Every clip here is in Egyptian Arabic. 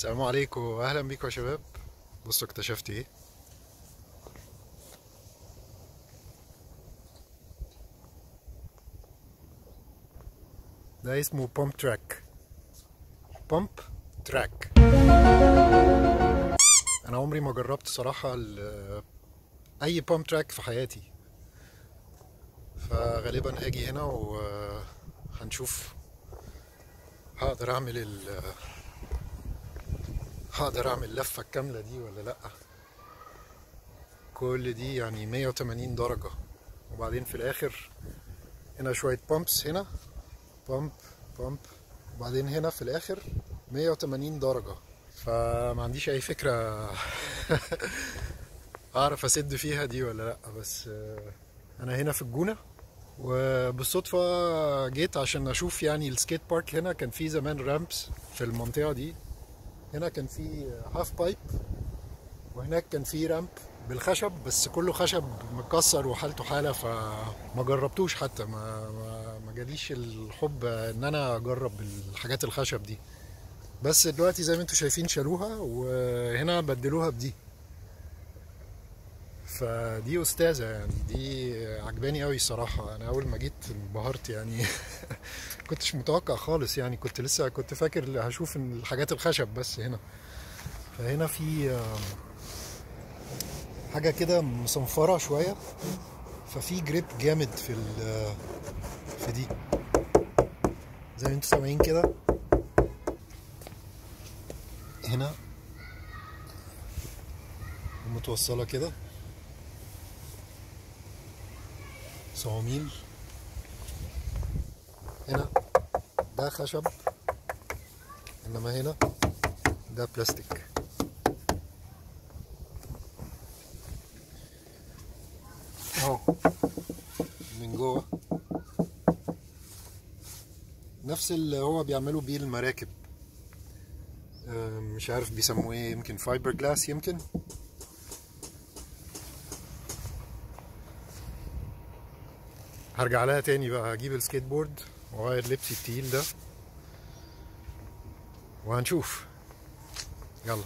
السلام عليكم اهلا بيكم يا شباب بصوا اكتشفت ايه ده اسمه بومب تراك بومب تراك انا عمري ما جربت صراحة ال- اي بومب تراك في حياتي فغالبا هاجي هنا وهنشوف هقدر اعمل ال هقدر اعمل اللفة الكاملة دي ولا لأ كل دي يعني 180 درجة وبعدين في الاخر هنا شوية بامبس هنا بامب بامب وبعدين هنا في الاخر 180 درجة فما عنديش اي فكرة اعرف اسد فيها دي ولا لا بس آه، انا هنا في الجونة وبالصدفة جيت عشان اشوف يعني السكيت بارك هنا كان في زمان رامبس في المنطقة دي هنا كان في هاف بايب وهناك كان في رامب بالخشب بس كله خشب متكسر وحالته حالة فما جربتوش حتى ما ما, ما جاليش الحب ان انا اجرب الحاجات الخشب دي بس دلوقتي زي ما انتم شايفين شالوها وهنا بدلوها بدي فدي استاذة يعني دي عجباني قوي الصراحة انا اول ما جيت انبهرت يعني كنتش متوقع خالص يعني كنت لسه كنت فاكر هشوف الحاجات الخشب بس هنا فهنا في آم، حاجة كده مصنفرة شوية ففي جريب جامد في ال في دي زي ما انتم سامعين كده هنا متوصلة كده صواميل هنا ده خشب انما هنا ده بلاستيك اهو من جوه نفس اللي هو بيعملوا بيه المراكب آه، مش عارف بيسموه ايه يمكن فايبر جلاس يمكن هرجع لها تاني بقى هجيب السكيت بورد واغير لبسي التقيل ده وهنشوف يلا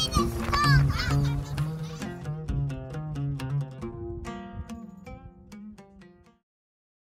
Thank you.